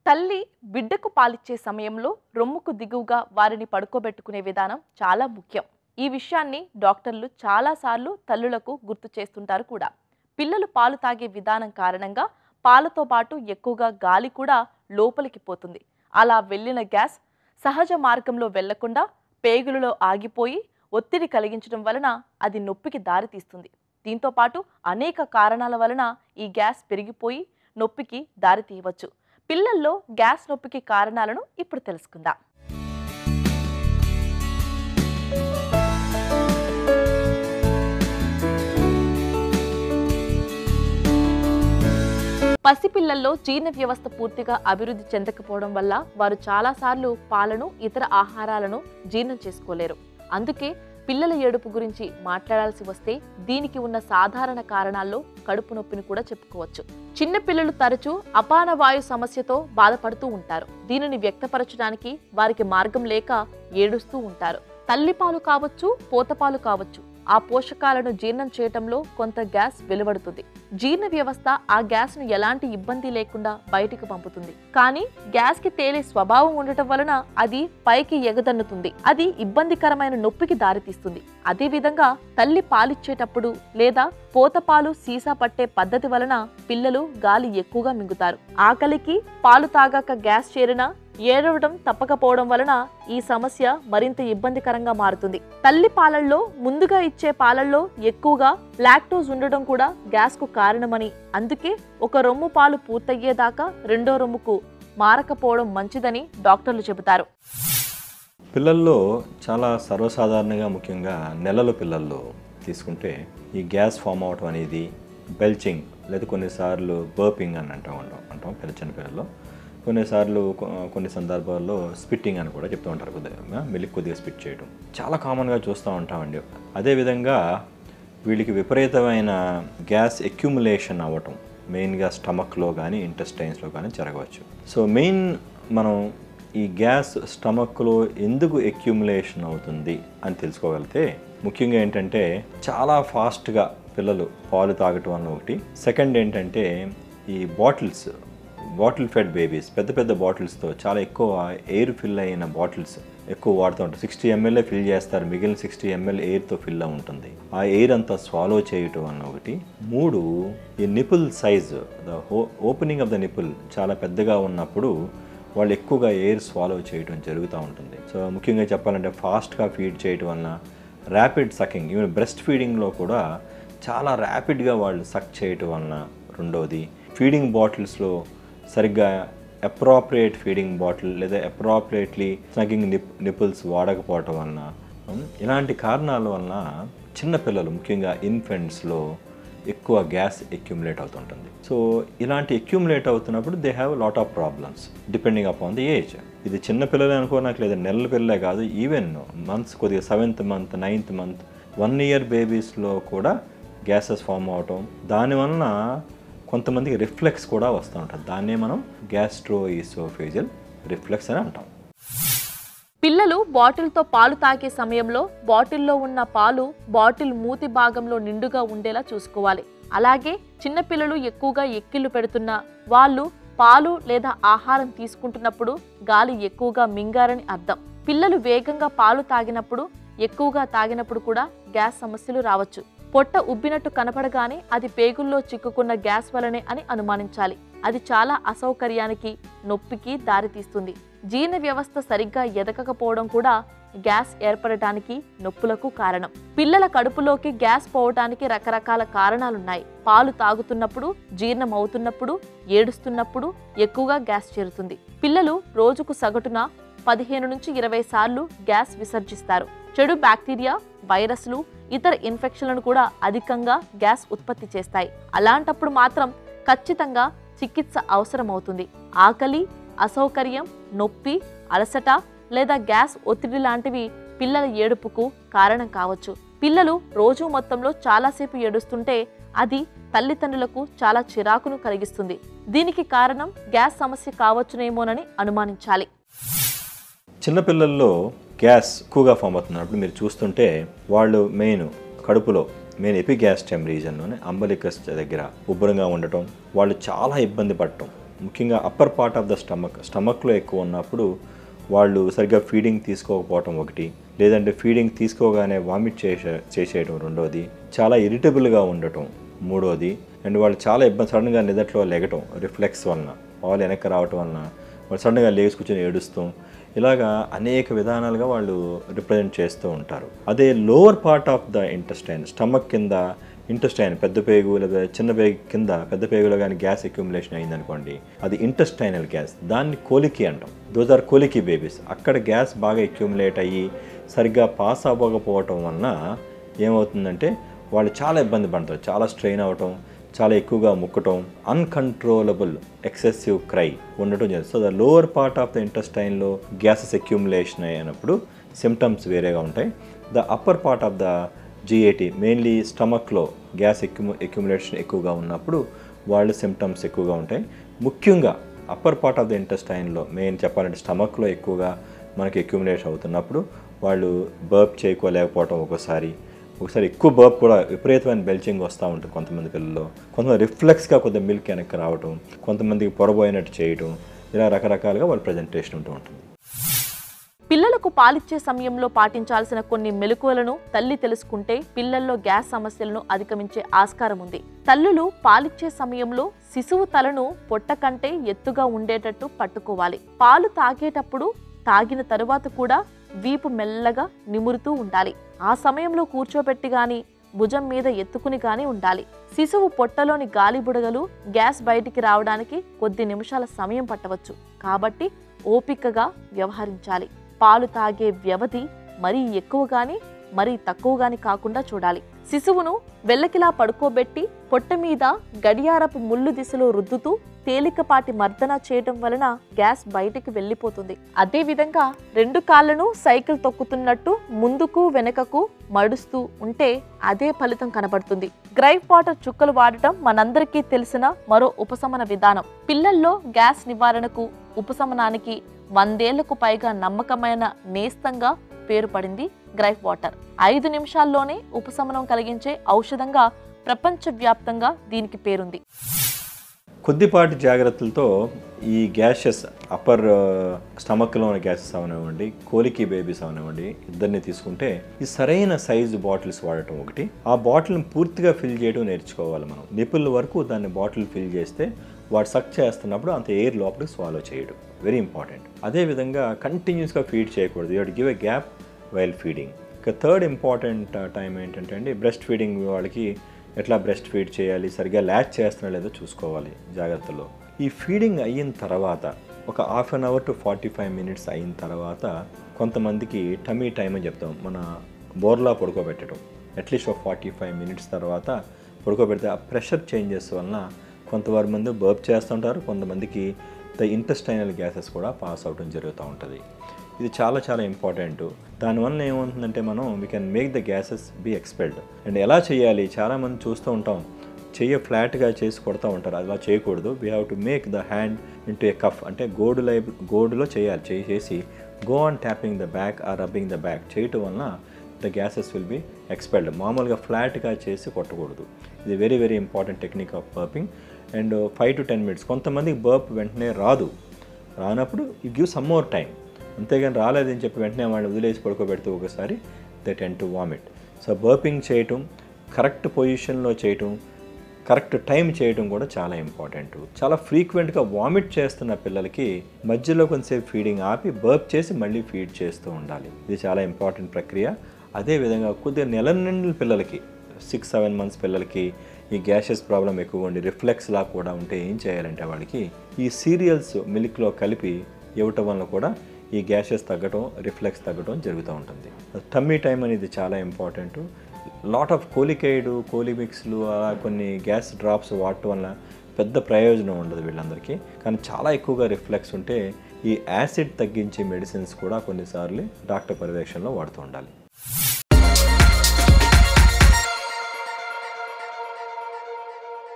తల్లి బిడ్డకు పాలిచ్చే సమయంలో రొమ్ముకు దిగువగా వారిని పడుకోబెట్టుకునే విధానం చాలా ముఖ్యం ఈ విషయాన్ని డాక్టర్లు చాలాసార్లు తల్లులకు గుర్తు చేస్తుంటారు కూడా పిల్లలు పాలు తాగే విధానం కారణంగా పాలతో పాటు ఎక్కువగా గాలి కూడా లోపలికి పోతుంది అలా వెళ్ళిన గ్యాస్ సహజ మార్గంలో వెళ్లకుండా పేగులలో ఆగిపోయి ఒత్తిడి కలిగించడం వలన అది నొప్పికి దారితీస్తుంది దీంతో పాటు అనేక కారణాల వలన ఈ గ్యాస్ పెరిగిపోయి నొప్పికి దారితీయవచ్చు పిల్లల్లో గ్యాస్ నొప్పికి కారణాలను ఇప్పుడు తెలుసుకుందాం పసిపిల్లల్లో జీర్ణ వ్యవస్థ పూర్తిగా అభివృద్ధి చెందకపోవడం వల్ల వారు చాలాసార్లు పాలను ఇతర ఆహారాలను జీర్ణం చేసుకోలేరు అందుకే పిల్లల ఏడుపు గురించి మాట్లాడాల్సి వస్తే దీనికి ఉన్న సాధారణ కారణాల్లో కడుపు నొప్పిని కూడా చెప్పుకోవచ్చు చిన్న పిల్లలు తరచూ అపాన వాయు సమస్యతో బాధపడుతూ ఉంటారు దీనిని వ్యక్తపరచడానికి వారికి మార్గం లేక ఏడుస్తూ ఉంటారు తల్లిపాలు కావచ్చు పోతపాలు కావచ్చు ఆ పోషకాలను జీర్ణం చేయటంలో కొంత గ్యాస్ వెలువడుతుంది జీర్ణ వ్యవస్థ ఆ గ్యాస్ను ఎలాంటి ఇబ్బంది లేకుండా బయటికి పంపుతుంది కానీ గ్యాస్ కి తేలే స్వభావం ఉండటం వలన అది పైకి ఎగదన్నుతుంది అది ఇబ్బందికరమైన నొప్పికి దారితీస్తుంది అదే విధంగా తల్లి పాలిచ్చేటప్పుడు లేదా పోతపాలు సీసా పట్టే పద్ధతి వలన పిల్లలు గాలి ఎక్కువగా మింగుతారు ఆకలికి పాలు తాగాక గ్యాస్ చేరినా ఏడవడం తప్పకపోవడం వలన ఈ సమస్య మరింత ఇబ్బందికరంగా మారుతుంది తల్లి పాలల్లో ముందుగా ఇచ్చే పాలల్లో ఎక్కువగా లాక్టోజ్ ఉండడం కూడా గ్యాస్ కు కారణమని అందుకే ఒక రొమ్ము పాలు పూర్తయ్యేదాకా రెండో రొమ్ముకు మారకపోవడం మంచిదని డాక్టర్లు చెబుతారు పిల్లల్లో చాలా సర్వసాధారణంగా ముఖ్యంగా నెలల పిల్లల్లో తీసుకుంటే ఈ గ్యాస్ ఫామ్ అవటం అనేది బెల్చింగ్ లేదా కొన్నిసార్లు బర్పింగ్ అని అంటూ ఉంటాం అంటాం పెద్ద చిన్న పిల్లల్లో కొన్నిసార్లు కొ- కొన్ని సందర్భాల్లో స్పిట్టింగ్ అని కూడా చెప్తూ ఉంటారు కొద్దిగా మిల్క్ కొద్దిగా స్పిట్ చేయడం చాలా కామన్గా చూస్తూ ఉంటామండి అదేవిధంగా వీళ్ళకి విపరీతమైన గ్యాస్ ఎక్యుములేషన్ అవ్వటం మెయిన్గా స్టమక్లో కానీ ఇంటెస్టైన్స్లో కానీ జరగవచ్చు సో మెయిన్ మనం ఈ గ్యాస్ స్టమక్లో ఎందుకు ఎక్యుములేషన్ అవుతుంది అని తెలుసుకోగలిగితే ముఖ్యంగా ఏంటంటే చాలా ఫాస్ట్గా పిల్లలు పాలు తాగటం అన్న ఒకటి సెకండ్ ఏంటంటే ఈ బాటిల్స్ బాటిల్ ఫెడ్ బేబీస్ పెద్ద పెద్ద బాటిల్స్తో చాలా ఎక్కువ ఎయిర్ ఫిల్ అయిన బాటిల్స్ ఎక్కువ వాడుతూ ఉంటారు సిక్స్టీ ఎంఎల్ఏ ఫిల్ చేస్తారు మిగిలిన సిక్స్టీ ఎంఎల్ ఎయిర్తో ఫిల్ అయి ఉంటుంది ఆ ఎయిర్ అంతా స్వాలో చేయటం అన్న ఒకటి మూడు ఈ nipple size the opening of the nipple చాలా పెద్దగా ఉన్నప్పుడు వాళ్ళు ఎక్కువగా ఎయిర్ స్వాలో చేయడం జరుగుతూ ఉంటుంది సో ముఖ్యంగా చెప్పాలంటే ఫాస్ట్గా ఫీడ్ చేయటం వలన ర్యాపిడ్ సకింగ్ ఈవెన్ బ్రెస్ట్ ఫీడింగ్లో కూడా చాలా ర్యాపిడ్గా వాళ్ళు సక్ చేయటం వలన రెండవది ఫీడింగ్ బాటిల్స్లో సరిగ్గా అప్రాప్రియేట్ ఫీడింగ్ బాటిల్ లేదా అప్రాప్రియేట్లీ స్నగింగ్ నిప్ నిపుల్స్ వాడకపోవటం వలన ఉమ్, ఇలాంటి కారణాల వలన చిన్నపిల్లలు ముఖ్యంగా ఇన్ఫెంట్స్లో ఎక్కువ గ్యాస్ ఎక్యుములేట్ అవుతుంటుంది సో ఇలాంటి ఎక్యుములేట్ అవుతున్నప్పుడు they have lot of problems depending upon the age ఇది చిన్న పిల్లలే అనుకోనట్లేదు లేదా నెలల పిల్లలే కాదు ఈవెన్ మంత్స్ కొద్దిగా seventh month ninth month one year బేబీస్లో కూడా గ్యాసెస్ ఫామ్ అవటం దానివలన కొంతమందికి రిఫ్లెక్స్ కూడా వస్తూ ఉంటుంది దాన్నే మనం గ్యాస్ట్రో ఈసోఫేజల్ రిఫ్లెక్స్ అని అంటాం పిల్లలు బాటిల్తో పాలు తాగే సమయంలో బాటిల్లో ఉన్న పాలు బాటిల్ మూతి భాగంలో నిండుగా ఉండేలా చూసుకోవాలి అలాగే చిన్నపిల్లలు ఎక్కువగా ఎక్కిళ్ళు పెడుతున్నా వాళ్ళు పాలు లేదా ఆహారం తీసుకుంటున్నప్పుడు గాలి ఎక్కువగా మింగారని అర్థం పిల్లలు వేగంగా పాలు తాగినప్పుడు ఎక్కువగా తాగినప్పుడు కూడా గ్యాస్ సమస్యలు రావచ్చు పొట్ట ఉబ్బినట్టు కనపడగానే అది పేగుల్లో చిక్కుకున్న గ్యాస్ వలనే అని అనుమానించాలి అది చాలా అసౌకర్యానికి నొప్పికి దారితీస్తుంది జీర్ణ వ్యవస్థ సరిగ్గా ఎదగకపోవడం కూడా గ్యాస్ ఏర్పడటానికి నొప్పులకు కారణం పిల్లల కడుపులోకి గ్యాస్ పోవటానికి రకరకాల కారణాలున్నాయి పాలు తాగుతున్నప్పుడు జీర్ణం అవుతున్నప్పుడు ఏడుస్తున్నప్పుడు ఎక్కువగా గ్యాస్ చేరుతుంది పిల్లలు రోజుకు సగటున పదిహేను నుంచి ఇరవై సార్లు గ్యాస్ విసర్జిస్తారు చెడు బ్యాక్టీరియా వైరస్లు ఇతర ఇన్ఫెక్షన్లను కూడా అధికంగా గ్యాస్ ఉత్పత్తి చేస్తాయి అలాంటప్పుడు మాత్రం ఖచ్చితంగా చికిత్స అవసరమవుతుంది ఆకలి అసౌకర్యం నొప్పి అలసట లేదా గ్యాస్ ఒత్తిడి లాంటివి పిల్లల ఏడుపుకు కారణం కావచ్చు పిల్లలు రోజు మొత్తంలో చాలాసేపు ఏడుస్తుంటే అది తల్లిదండ్రులకు చాలా చిరాకును కలిగిస్తుంది దీనికి కారణం గ్యాస్ సమస్య కావచ్చునేమోనని అనుమానించాలి చిన్నపిల్లల్లో గ్యాస్ ఎక్కువగా ఫామ్ అవుతున్నప్పుడు మీరు చూస్తుంటే వాళ్ళు మెయిన్ కడుపులో మెయిన్ ఎపిగ్యాస్టమ్ రీజన్లోనే అంబలికస్ దగ్గర ఉబ్బరంగా ఉండటం వాళ్ళు చాలా ఇబ్బంది పడటం ముఖ్యంగా upper part of the stomach స్టమక్లో ఎక్కువ ఉన్నప్పుడు వాళ్ళు సరిగ్గా ఫీడింగ్ తీసుకోకపోవటం ఒకటి లేదంటే ఫీడింగ్ తీసుకోగానే వామిట్ చేసే చేసేయడం రెండోది చాలా ఇరిటబుల్గా ఉండటం మూడోది అండ్ వాళ్ళు చాలా ఇబ్బంది సడన్గా నిదట్లో లెగటం రిఫ్లెక్స్ వలన పాలు వెనక్కి రావటం వలన వాళ్ళు సడన్గా లేచి కూర్చొని ఏడుస్తాం ఇలాగా అనేక విధానాలుగా వాళ్ళు రిప్రజెంట్ చేస్తూ ఉంటారు అదే lower part of the intestine stomach కింద ఇంటెస్టైన్ పెద్ద పేగు లేదా చిన్న పేగు కింద పెద్ద పేగులో కానీ గ్యాస్ అక్యుములేషన్ అయిందనుకోండి అది ఇంటెస్టైనల్ గ్యాస్ దాన్ని కోలికి అంటాం దోస్ ఆర్ కోలికి బేబీస్ అక్కడ గ్యాస్ బాగా అక్యుములేట్ అయ్యి సరిగ్గా పాస్ అవ్వకపోవటం వలన ఏమవుతుందంటే వాళ్ళు చాలా ఇబ్బంది పడతారు చాలా స్ట్రెయిన్ అవ్వటం చాలా ఎక్కువగా ముక్కటం అన్కంట్రోలబుల్ ఎక్సెసివ్ క్రై ఉండటం జరుగుతుంది so the lower part of the ఇంటెస్టైన్లో గ్యాసెస్ అక్యుములేషన్ అయినప్పుడు సిమ్టమ్స్ వేరేగా ఉంటాయి the upper part of the GIT mainly స్టమక్లో గ్యాస్ ఎక్యుము ఎక్యుములేషన్ ఎక్కువగా ఉన్నప్పుడు వాళ్ళు సిమ్టమ్స్ ఎక్కువగా ఉంటాయి ముఖ్యంగా అప్పర్ పార్ట్ ఆఫ్ ద ఇంటెస్టైన్లో మెయిన్ చెప్పాలంటే స్టమక్లో ఎక్కువగా మనకి ఎక్యుములేషన్ అవుతున్నప్పుడు వాళ్ళు బర్ప్ చేయకోలేకపోవటం ఒక్కోసారి ఒకసారి ఎక్కువ బర్ప్ కూడా విపరీతమైన బెల్చింగ్ వస్తూ ఉంటుంది కొంతమంది పిల్లల్లో కొంతమంది రిఫ్లెక్స్గా కొద్దిగా మిల్క్ వెనక్కి రావటం కొంతమందికి పొరబోయినట్టు చేయటం ఇలా రకరకాలుగా వాళ్ళ ప్రజెంటేషన్ ఉంటూ ఉంటుంది పిల్లలకు పాలిచ్చే సమయంలో పాటించాల్సిన కొన్ని మెలకువలను తల్లి తెలుసుకుంటే పిల్లల్లో గ్యాస్ సమస్యలను అధిగమించే ఆస్కారం ఉంది తల్లులు పాలిచ్చే సమయంలో శిశువు తలను పొట్ట కంటే ఎత్తుగా ఉండేటట్టు పట్టుకోవాలి పాలు తాగేటప్పుడు తాగిన తరువాత కూడా వీపు మెల్లగా నిమురుతూ ఉండాలి ఆ సమయంలో కూర్చోబెట్టి గాని భుజం మీద ఎత్తుకుని గాని ఉండాలి శిశువు పొట్టలోని గాలి బుడగలు గ్యాస్ బయటికి రావడానికి కొద్ది నిమిషాల సమయం పట్టవచ్చు కాబట్టి ఓపికగా వ్యవహరించాలి పాలు తాగే వ్యవధి మరీ ఎక్కువ గాని మరీ తక్కువ గాని కాకుండా చూడాలి శిశువును వెల్లకిలా పడుకోబెట్టి పొట్ట మీద గడియారపు ముళ్ళు దిశలో రుద్దుతూ తేలికపాటి మర్దన చేయటం వలన గ్యాస్ బయటికి వెళ్ళిపోతుంది అదే విధంగా రెండు కాళ్ళను సైకిల్ తొక్కుతున్నట్టు ముందుకు వెనకకు మడుస్తూ ఉంటే అదే ఫలితం కనబడుతుంది గ్రైప్ వాటర్ చుక్కలు వాడటం మనందరికీ తెలిసిన మరో ఉపశమన విధానం పిల్లల్లో గ్యాస్ నివారణకు ఉపశమనానికి వందేళ్లకు పైగా నమ్మకమైన నేస్తంగా పేరు పడింది గ్రైప్ వాటర్ ఐదు నిమిషాల్లోనే ఉపశమనం కలిగించే ఔషధంగా ప్రపంచవ్యాప్తంగా దీనికి పేరుంది కొద్దిపాటి జాగ్రత్తలతో ఈ గ్యాసెస్ అప్పర్ స్టమక్లో ఉన్న గ్యాసెస్ అవనివ్వండి కోలికి బేబీస్ అవనివ్వండి ఇద్దరిని తీసుకుంటే ఈ సరైన సైజు బాటిల్స్ వాడటం ఒకటి ఆ బాటిల్ని పూర్తిగా ఫిల్ చేయడం నేర్చుకోవాలి మనం నిపుల్ వరకు దాన్ని బాటిల్ ఫిల్ చేస్తే వాడు సక్ చేస్తున్నప్పుడు అంత ఎయిర్ లోపలికి స్వాలో చేయడం వెరీ ఇంపార్టెంట్ అదేవిధంగా కంటిన్యూస్గా ఫీడ్ చేయకూడదు you give a gap while feeding ఇక థర్డ్ ఇంపార్టెంట్ టైం ఏంటంటే అండి బ్రెస్ట్ ఫీడింగ్ వాళ్ళకి ఎట్లా బ్రెస్ట్ ఫీడ్ చేయాలి సరిగ్గా ల్యాచ్ చేస్తున్నా లేదో చూసుకోవాలి జాగ్రత్తలో ఈ ఫీడింగ్ అయిన తర్వాత ఒక half an hour to forty five minutes అయిన తర్వాత కొంతమందికి టమీ టైం అని చెప్తాం మన బోర్లా పడుకోబెట్టడం అట్లీస్ట్ ఒక ఫార్టీ ఫైవ్ మినిట్స్ తర్వాత పడుకోబెడితే ఆ ప్రెషర్ చేంజెస్ వలన కొంతవారి మంది బర్ప్ చేస్తుంటారు కొంతమందికి ద ఇంటెస్టైనల్ గ్యాసెస్ కూడా పాస్ అవడం జరుగుతూ ఉంటుంది ఇది చాలా చాలా ఇంపార్టెంట్ దానివల్ల ఏమవుతుందంటే మనం we can make the gases be expelled and ఎలా చేయాలి చాలామంది చూస్తూ ఉంటాం చెయ్యి ఫ్లాట్గా చేసి కొడతా ఉంటారు అలా చేయకూడదు we have to make the hand into a cuff అంటే గోడు లై గోడులో చేయాలి చేయి చేసి go on tapping the back or rubbing the back చేయటం వలన the gases will be expelled మామూలుగా ఫ్లాట్గా చేసి కొట్టకూడదు ఇది very very important technique of burping and five to ten minutes కొంతమందికి బర్ప్ వెంటనే రాదు రానప్పుడు you give some more time అంతేగాని రాలేదని చెప్పి వెంటనే వాళ్ళు వదిలేసి పడుకోబెడితే ఒకసారి they tend to vomit so burping చేయటం కరెక్ట్ పొజిషన్లో చేయటం కరెక్ట్ టైం చేయడం కూడా చాలా ఇంపార్టెంట్ చాలా ఫ్రీక్వెంట్గా వామిట్ చేస్తున్న పిల్లలకి మధ్యలో కొంతసేపు ఫీడింగ్ ఆపి బర్ప్ చేసి మళ్ళీ ఫీడ్ చేస్తూ ఉండాలి ఇది చాలా ఇంపార్టెంట్ ప్రక్రియ అదేవిధంగా కొద్దిగా నెల నిండిన పిల్లలకి సిక్స్ సెవెన్ మంత్స్ పిల్లలకి ఈ గ్యాషెస్ ప్రాబ్లం ఎక్కువ ఉండి రిఫ్లెక్స్ లా కూడా ఉంటే ఏం చేయాలంటే వాళ్ళకి ఈ సీరియల్స్ మిల్క్లో కలిపి ఇవ్వటం వల్ల కూడా ఈ గ్యాషెస్ తగ్గటం రిఫ్లెక్స్ తగ్గటం జరుగుతూ ఉంటుంది టమ్మీ టైం అనేది చాలా ఇంపార్టెంట్ లాట్ ఆఫ్ కోలికైడ్ కోలిమిక్స్లు అలా కొన్ని గ్యాస్ డ్రాప్స్ వాడటం వల్ల పెద్ద ప్రయోజనం ఉండదు వీళ్ళందరికీ కానీ చాలా ఎక్కువగా రిఫ్లెక్స్ ఉంటే ఈ యాసిడ్ తగ్గించే మెడిసిన్స్ కూడా కొన్నిసార్లు డాక్టర్ పర్యవేక్షణలో వాడుతూ ఉండాలి